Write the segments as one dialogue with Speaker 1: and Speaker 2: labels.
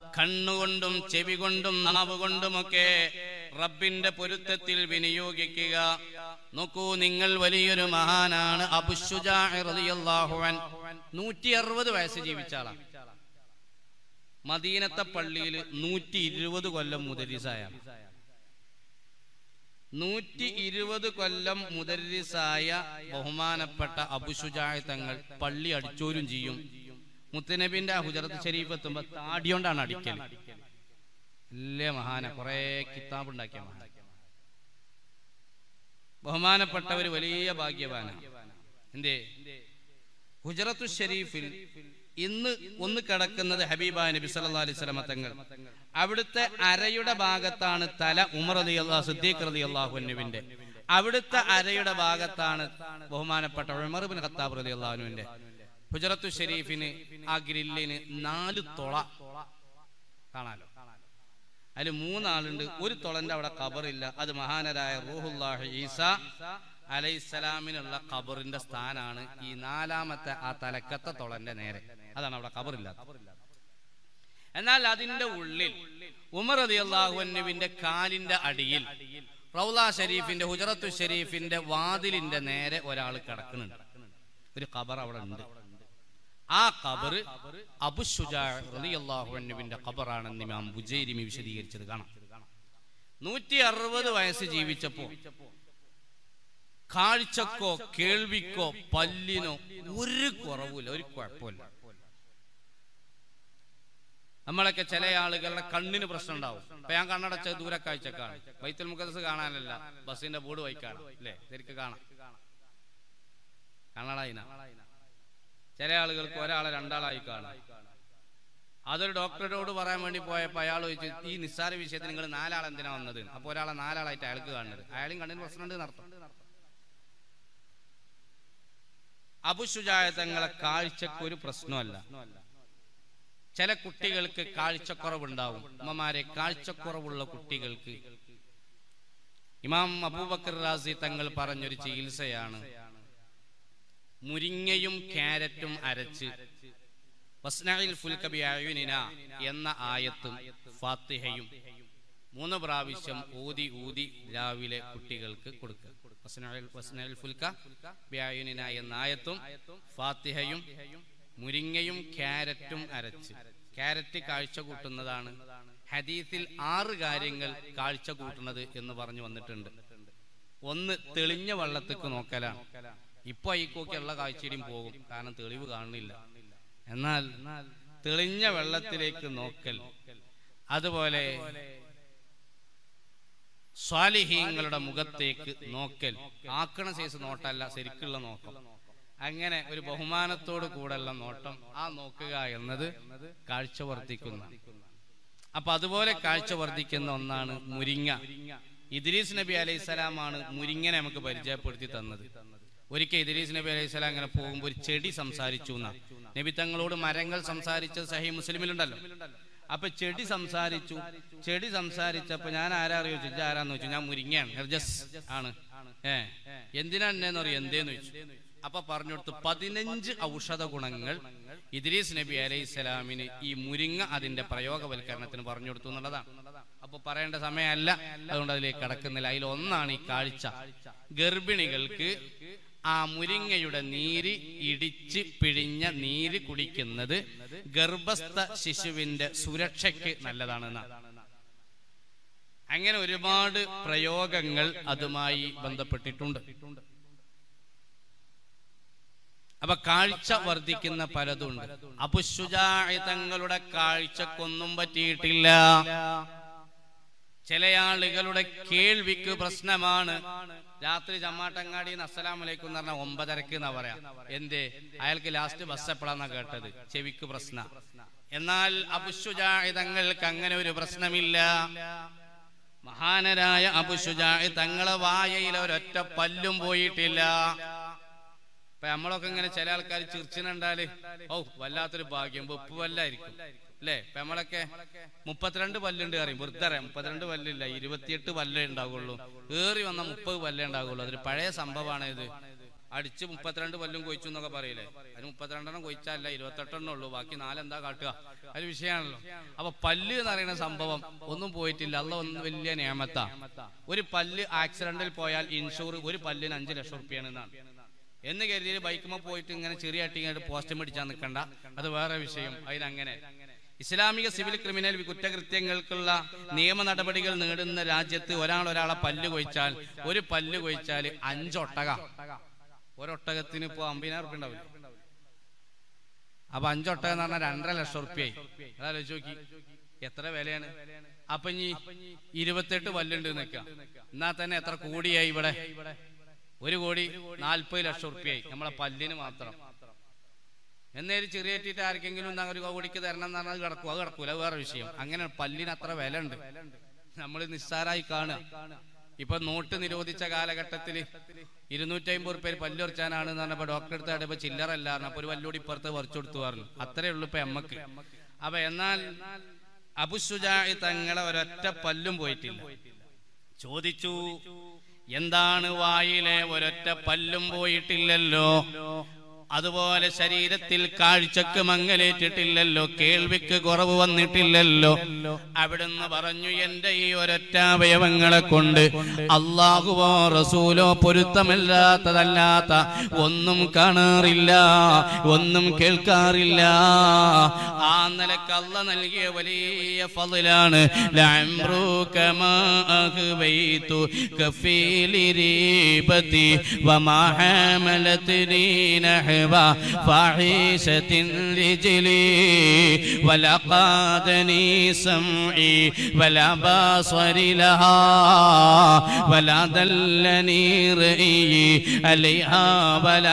Speaker 1: കണ്ണുകൊണ്ടും ചെവി കൊണ്ടും നാവ് കൊണ്ടുമൊക്കെ റബ്ബിന്റെ പൊരുത്തത്തിൽ വിനിയോഗിക്കുക നോക്കൂ നിങ്ങൾ വലിയൊരു മഹാനാണ് അബുഷുജാഹുൻ നൂറ്റി അറുപത് വയസ്സ് ജീവിച്ച ആളാണ് മദീനത്തെ പള്ളിയിൽ നൂറ്റി ഇരുപത് കൊല്ലം മുദരിസായ നൂറ്റി ഇരുപത് കൊല്ലം മുദരിസായ ബഹുമാനപ്പെട്ട അബുഷുജായ തങ്ങൾ പള്ളി അടിച്ചോരും ചെയ്യും മുത്തനബിന്റെ ആ ഹുജറത്ത് ഷരീഫ് എത്തുമ്പോ താടിയോണ്ടാണ് അടിക്കൽ വലിയ മഹാന കുറെ കിതാബ് ഉണ്ടാക്കിയ മഹാന ബഹുമാനപ്പെട്ടവർ വലിയ ഭാഗ്യവാന എന്തേ ഹുജറത്തു ഷരീഫിൽ ഇന്ന് ഒന്ന് കിടക്കുന്നത് ഹബീബ നബി സല്ലല്ലാഹു അലൈഹി വസല്ലമ തങ്ങൾ അവിടുത്തെ അരയുടെ ഭാഗത്താണ് തല ഉമർ അലി അള്ളാഹ് സിദ്ദീഖ് റലി അള്ളാഹുവിന്റെ അവിടുത്തെ അരയുടെ ഭാഗത്താണ് ബഹുമാനപ്പെട്ട ഉമർ ബിൻ ഖത്താബ് റലി അള്ളാഹുവിന്റെ ഹുജറത്തു ഷരീഫിന് ആ ഗ്രില്ലിന് നാല് തൊള കാണാലോ അതിൽ മൂന്നാളുണ്ട് ഒരു തൊളന്റെ അവിടെ ഖബറില്ല അത് മഹാനരായ റൂഹുല്ലാഹി ഈസ അലൈസലാമിനുള്ള ഖബറിന്റെ സ്ഥാനാണ് ഈ നാലാമത്തെ ആ തലക്കത്തെ തൊളന്റെ നേരെ അതാണ് അവിടെ ഖബറില്ലാത്ത എന്നാൽ അതിന്റെ ഉള്ളിൽ ഉമർ അലി അള്ളാഹുവിന്റെ കാലിന്റെ അടിയിൽ റൗല ഷരീഫിന്റെ ഹുജറത്തു ഷരീഫിന്റെ വാതിലിന്റെ നേരെ ഒരാൾ കിടക്കുന്നുണ്ട് ഒരു ഖബർ അവിടെ ഉണ്ട് ആ ഖബർ അബുഷുജാഹുവിന്റെ ഖബറാണെന്ന് ഇമാം ബുജൈരിമി വിശദീകരിച്ചത് കാണാം നൂറ്റി അറുപത് വയസ്സ് ജീവിച്ചപ്പോ കാഴ്ചക്കോ കേൾവിക്കോ പല്ലിനോ ഒരു കുറവില്ല ഒരു കുഴപ്പമില്ല നമ്മളൊക്കെ ചില ആളുകളുടെ കണ്ണിന് പ്രശ്നം ഉണ്ടാവും ഇപ്പൊ ഞാൻ കണ്ണടച്ച ദൂരക്കാഴ്ചക്കാണ് വൈത്തൽ മുഖദസ് കാണാനല്ല ബസ്സിന്റെ ബോർഡ് വായിക്കാണ് അല്ലേ ശരിക്കും കാണാം കണ്ണടയിന ചില ആളുകൾക്ക് ഒരാളെ രണ്ടാളായി കാണാം അതൊരു ഡോക്ടറോട് പറയാൻ വേണ്ടി പോയപ്പോ അയാൾ ചോദിച്ചു ഈ നിസ്സാര വിഷയത്തിൽ നിങ്ങൾ നാലാൾ എന്തിനാ വന്നത് അപ്പൊ ഒരാളെ നാലാളായിട്ട് അയാൾക്ക് കാണുന്നത് അയാളും കണ്ണിന് പ്രശ്നമുണ്ട് നടത്തും അപുശുജായ തങ്ങളെ കാഴ്ചക്ക് ഒരു പ്രശ്നമല്ല ചില കുട്ടികൾക്ക് കാഴ്ചക്കുറവുണ്ടാവും അമ്മമാരെ കാഴ്ചക്കുറവുള്ള കുട്ടികൾക്ക് ഇമാം അബൂബക്കർ റാസി തങ്ങൾ പറഞ്ഞൊരു ചികിത്സയാണ് മുരിങ്ങയും ക്യാരറ്റും അരച്ച് വസ്നയിൽ ഫുൽകബി അയുനിന എന്ന ആയത്തും ഫാത്തിഹയും മൂന്ന് പ്രാവശ്യം ഊതി ഊതി രാവിലെ കുട്ടികൾക്ക് കൊടുക്കുക വസ്നയിൽ വസ്നയിൽ ഫുൽക ബിഅയുനിന എന്ന ആയത്തും ഫാത്തിഹയും മുരിങ്ങയും ക്യാരറ്റും അരച്ച് ക്യാരറ്റ് കാഴ്ച കൂട്ടുന്നതാണ് ഹദീസിൽ ആറ് കാര്യങ്ങൾ കാഴ്ച കൂട്ടുന്നത് എന്ന് പറഞ്ഞു വന്നിട്ടുണ്ട് ഒന്ന് തെളിഞ്ഞ വെള്ളത്തേക്ക് നോക്കലാണ് ഇപ്പൊ അയക്കൊക്കെയുള്ള കാഴ്ചയും പോകും കാരണം തെളിവ് കാണുന്നില്ല എന്നാൽ തെളിഞ്ഞ വെള്ളത്തിലേക്ക് നോക്കൽ അതുപോലെ സ്വാലിഹീങ്ങളുടെ മുഖത്തേക്ക് നോക്കൽ ആക്കണ സൈസ് നോട്ടല്ല ശരിക്കുള്ള നോക്കം അങ്ങനെ ഒരു ബഹുമാനത്തോട് കൂടെയുള്ള നോട്ടം ആ നോക്കുക എന്നത് കാഴ്ച വർദ്ധിക്കുന്ന അപ്പൊ അതുപോലെ കാഴ്ച വർദ്ധിക്കുന്ന ഒന്നാണ് മുരിങ്ങ ഇദ്രീസ് നബി അലൈഹിസ്സലാമാണ് മുരിങ്ങനെ നമുക്ക് പരിചയപ്പെടുത്തി തന്നത് ഒരിക്കൽ ഇദ്രീസ് നബി അലൈഹിസ്സലാം അങ്ങനെ പോകുമ്പോൾ ഒരു ചെടി സംസാരിച്ചു എന്നാ നബി തങ്ങളോട് മരങ്ങൾ സംസാരിച്ചത് സഹി മുസ്ലിമിലുണ്ടല്ലോ അപ്പൊ ചെടി സംസാരിച്ചു ചെടി സംസാരിച്ചപ്പോ ഞാൻ ആരാ അറിയോ ചോദിച്ചു ആരാന്ന് ചോദിച്ചു ഞാൻ മുരിങ്ങയാണ് നിർജസ് ആണ് ഏ എന്തിനാ എന്നെന്ന് പറയും എന്തേന്ന് ചോദിച്ചു അപ്പൊ പറഞ്ഞു കൊടുത്തു പതിനഞ്ച് ഔഷധ ഗുണങ്ങൾ ഇദ്രീസ് നബി അലൈഹി സ്വലാമിന് ഈ മുരിങ്ങ അതിന്റെ പ്രയോഗവൽക്കരണത്തിന് പറഞ്ഞു കൊടുത്തു എന്നുള്ളതാണ് അപ്പൊ പറയേണ്ട സമയമല്ല അതുകൊണ്ട് അതിലേക്ക് കടക്കുന്നില്ല അതിൽ ഒന്നാണ് ഈ കാഴ്ച ഗർഭിണികൾക്ക് ആ മുരിങ്ങയുടെ നീര് ഇടിച്ച് പിഴിഞ്ഞ നീര് കുടിക്കുന്നത് ഗർഭസ്ഥ ശിശുവിന്റെ സുരക്ഷയ്ക്ക് നല്ലതാണെന്നാണ് അങ്ങനെ ഒരുപാട് പ്രയോഗങ്ങൾ അതുമായി ബന്ധപ്പെട്ടിട്ടുണ്ട് അപ്പൊ കാഴ്ച വർദ്ധിക്കുന്ന പലതുണ്ട് അപുശുജായ തങ്ങളുടെ കാഴ്ചക്കൊന്നും പറ്റിയിട്ടില്ല ചില ആളുകളുടെ കേൾവിക്ക് പ്രശ്നമാണ് രാത്രി ചമ്മാട്ടങ്ങാടി അസ്സലാം വലൈക്കും എന്ന് പറഞ്ഞാൽ ഒമ്പതരക്ക് എന്നാ പറയാ എന്തേ അയാൾക്ക് ലാസ്റ്റ് ബസ് എപ്പോഴാന്നാ കേട്ടത് ചെവിക്ക് പ്രശ്ന എന്നാൽ അപുശുജായ തങ്ങൾക്ക് അങ്ങനെ ഒരു പ്രശ്നമില്ല മഹാനരായ അപുശുജായ തങ്ങളെ വായയിൽ ഒരൊറ്റ പല്ലും പോയിട്ടില്ല ഇപ്പൊ നമ്മളൊക്കെ ഇങ്ങനെ ചില ആൾക്കാർ ചിർച്ചിനുണ്ടാല് ഓ വല്ലാത്തൊരു ഭാഗ്യം വെപ്പ് വല്ലായിരിക്കും അല്ലേ ഇപ്പൊ നമ്മളൊക്കെ മുപ്പത്തിരണ്ട് പല്ലുണ്ട് അറിയും വെറുതെ അറിയാം മുപ്പത്തിരണ്ട് പല്ലില്ല ഇരുപത്തിയെട്ട് പല്ലേ ഉണ്ടാവുള്ളൂ ഏറി വന്ന മുപ്പത് പല്ലേ ഉണ്ടാവുള്ളൂ അതൊരു പഴയ സംഭവമാണ് ഇത് അടിച്ച് മുപ്പത്തിരണ്ട് പല്ലും കൊയിച്ചു എന്നൊക്കെ പറയില്ലേ അതിന് മുപ്പത്തിരണ്ടെണ്ണം കൊയിച്ചല്ല ഇരുപത്തെട്ടെണ്ണം ഉള്ളൂ ബാക്കി നാലെന്താ കാട്ടുക അത് വിഷയമാണല്ലോ അപ്പൊ പല്ല് എന്ന് പറയുന്ന സംഭവം ഒന്നും പോയിട്ടില്ല അല്ല ഒന്ന് വലിയ നിയമത്താ ഒരു പല്ല് ആക്സിഡന്റിൽ പോയാൽ ഇൻഷൂർ ഒരു പല്ലിന് അഞ്ച് ലക്ഷം റുപ്യാണ് എന്നാണ് എന്ന് കരുതിയിട്ട് ബൈക്കുമ്പോ പോയിട്ട് ഇങ്ങനെ ചെറിയ അട്ടിങ്ങായിട്ട് പോസ്റ്റ് പിടിച്ചാൽ നിൽക്കണ്ട അത് വേറെ വിഷയം അതിനങ്ങനെ ഇസ്ലാമിക സിവിൽ ക്രിമിനൽ കുറ്റകൃത്യങ്ങൾക്കുള്ള നിയമ നടപടികൾ നേടുന്ന രാജ്യത്ത് ഒരാൾ ഒരാളെ പല്ല് കൊയ്ച്ചാൽ ഒരു പല്ല് കൊയ്ച്ചാൽ അഞ്ചൊട്ടക ഒരൊട്ടകത്തിന് ഇപ്പൊ അമ്പതിനായിരം റുപ്യ ഉണ്ടാവില്ല അപ്പൊ അഞ്ചൊട്ടകം എന്ന് പറഞ്ഞാൽ രണ്ടര ലക്ഷം റുപ്യായി അതാലോചിച്ച് നോക്കി എത്ര വിലയാണ് അപ്പൊ ഇനി ഇരുപത്തെട്ട് പല്ലുണ്ട് നിൽക്കുക എന്നാ തന്നെ എത്ര കൂടിയായി ഇവിടെ ഒരു കോടി നാൽപ്പത് ലക്ഷം റുപ്യായി നമ്മളെ പല്ലിന് മാത്രം എന്നേര് ചെറിയ എത്തിയിട്ട് ആർക്കെങ്കിലും എന്താ ഒരു കോടിക്ക് തരണം എന്ന് പറഞ്ഞാൽ അത് കിടക്കും അത് കിടക്കൂല അത് വേറെ വിഷയം അങ്ങനെ പല്ലിന് അത്ര വില ഉണ്ട് നമ്മൾ നിസ്സാരായി കാണുക ഇപ്പൊ നോട്ട് നിരോധിച്ച കാലഘട്ടത്തിൽ ഇരുന്നൂറ്റി അമ്പത് റുപ്യ പല്ലുറച്ചാനാണ് എന്ന് പറഞ്ഞപ്പോ ഡോക്ടറെ അടുത്ത് ആടിയപ്പോ ചില്ലറല്ല അപ്പൊ ഒരു വല്ലൂടി ഇപ്പുറത്ത് വരച്ചു കൊടുത്തു പറഞ്ഞു അത്രേ ഉള്ളൂ ഇപ്പൊ എമ്മക്ക് അപ്പൊ എന്നാൽ അബുസുജായി തങ്ങളെ ഒരൊറ്റ പല്ലും പോയിട്ടില്ല ചോദിച്ചു എന്താണ് വായിലെ ഒരൊറ്റ പല്ലും പോയിട്ടില്ലല്ലോ അതുപോലെ ശരീരത്തിൽ കാഴ്ചക്ക് മങ്ങലേറ്റിട്ടില്ലല്ലോ കേൾവിക്ക് കുറവ് വന്നിട്ടില്ലല്ലോ അവിടുന്ന് പറഞ്ഞു എന്റെ ഈ ഒരൊറ്റ അവയവങ്ങളെ കൊണ്ട് അള്ളാഹുവോ റസൂലോ പൊരുത്തമില്ലാത്തതല്ലാത്ത ഒന്നും കാണാറില്ല ഒന്നും കേൾക്കാറില്ല ആ നിലക്ക് അല്ല നൽകിയ വലിയ ഫضലാണ് لعمرك ما أغويت كفيل ريبتي وما حملتني نحو فاحشة رجلي ولا قادني سمعي ولا بصر لها ولا دلني رأيي عليها ولا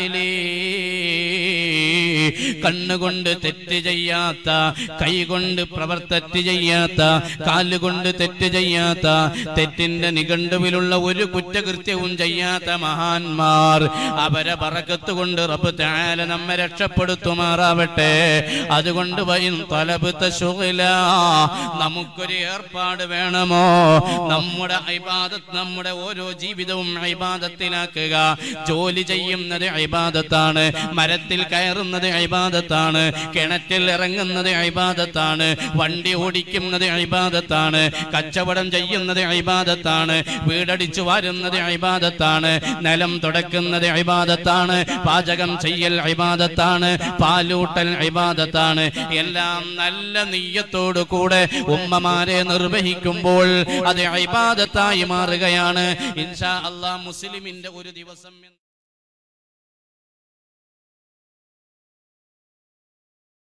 Speaker 1: عقلي കണ്ണുകൊണ്ട് തെറ്റ് ചെയ്യാത്ത കൈകൊണ്ട് പ്രവർത്തറ്റ് ചെയ്യാത്ത കാലുകൊണ്ട് തെറ്റ് ചെയ്യാത്ത തെറ്റിന്റെ നിഘണ്ടുവിലുള്ള ഒരു കുറ്റകൃത്യവും ചെയ്യാത്ത മഹാന്മാർ അവരെ പറക്കത്ത് കൊണ്ട് റബ്ബ് താല നമ്മെ രക്ഷപ്പെടുത്തുമാറാവട്ടെ അതുകൊണ്ട് വൈൻ തലബത്ത ശുഗല നമുക്കൊരു ഏർപ്പാട് വേണമോ നമ്മുടെ ഇബാദത്ത് നമ്മുടെ ഓരോ ജീവിതവും ഇബാദത്തിലാക്കുക ജോലി ചെയ്യുന്നത് ഇബാദത്താണ് മരത്തിൽ കയറുന്നത് ഇബാദത്താണ് കിണറ്റിൽ ഇറങ്ങുന്നത് ഇബാദത്താണ് വണ്ടി ഓടിക്കുന്നത് ഇബാദത്താണ് കച്ചവടം ചെയ്യുന്നത് ഇബാദത്താണ് വീടടിച്ചു വാരുന്നത് ഇബാദത്താണ് നിലം തുടക്കുന്നത് ഇബാദത്താണ് പാചകം ചെയ്യൽ ഇബാദത്താണ് പാലൂട്ടൽ ഇബാദത്താണ് എല്ലാം നല്ല നെയ്യത്തോടു കൂടെ ഉമ്മമാരെ നിർവഹിക്കുമ്പോൾ അത് ഇബാദത്തായി മാറുകയാണ് ഇൻഷാ അള്ളാഹ് മുസ്ലിമിന്റെ ഒരു ദിവസം